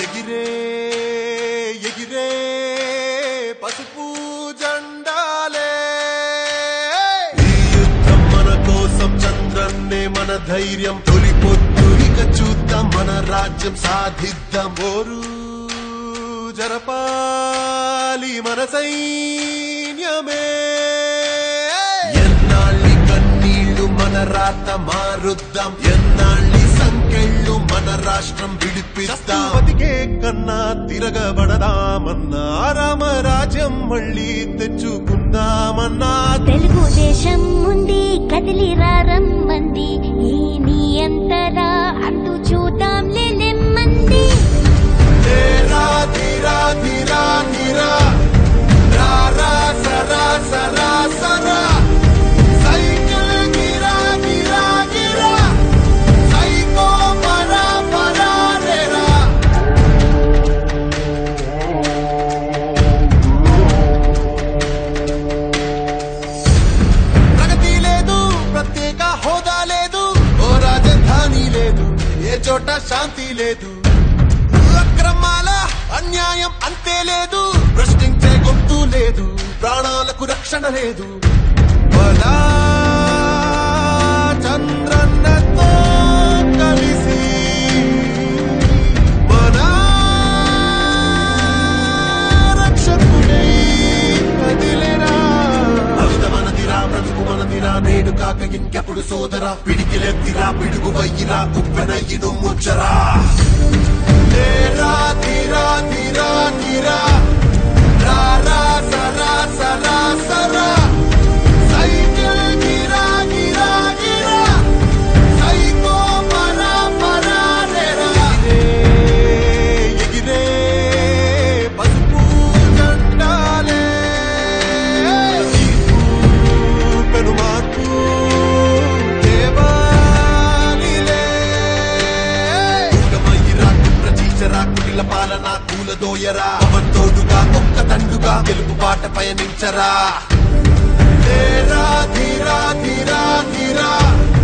ఎగిరే ఎగిరే పసుపు జెండాలే ఈ యుద్ధం మన కోసం చంద్రన్నే మన ధైర్యం తొలి పొద్దు ఇక చూద్దాం మన రాజ్యం సాధిద్దాం ఓరు జరపాలి మన సైన్యమే ఎన్నాళ్ళి కన్నీళ్లు మన రాత మారుద్దాం ఎన్నాళ్ళి సంకెళ్ళు మన రాష్ట్రం విడిపిస్తాం బతికే కన్నా తిరగబడదామన్నా రామరాజ్యం మళ్ళీ తెచ్చుకుందామన్నా తెలుగుదేశం ఉంది కదిలి రమ్మంది ఈ నీ అంతరా అంటూ చూద్దాం నెమ్మంది తేరా ధీరా ధీరా ధీరా రా రా సరా సరా సరా సైకిల్ గిరా గిరా గిరా సైకో పరా పరా రేరా ప్రగతి లేదు ప్రత్యేక హోదా లేదు ఓ రాజధాని లేదు ఏ చోట శాంతి లేదు అక్రమాల అన్యాయం అంతే లేదు ప్రశ్నించే గొంతు లేదు ప్రాణాలకు రక్షణ లేదు బలా చంద్రన్నతో కలిసి మన రక్షకుడై కదిలేరా భవిత మనదిరా బ్రతుకు మనదిరా నేడు కాక ఇంకెప్పుడు సోదరా పిడికిలెత్తిరా పిడుగు వయ్యిరా ఉప్పెనయ్యిను ముచ్చరా తేరా తీరా తీరా తీరా రా రా సరా సరా సరా సైకిల్ గిరా గిరా గిరా సైకో పరా పరా రేరా ఎగిరే పసుపు జెండాలే నీకు పెను మార్పు దేవాలిలే యుగమయ్యిరా కుట్ర చీచరా కుటిల పాలన కూలదోయరా పవన్ తోడుగా ఒక్క తండుగా గెలుపు బాట పయనించరా తేరా ధీరా ధీరా ధీరా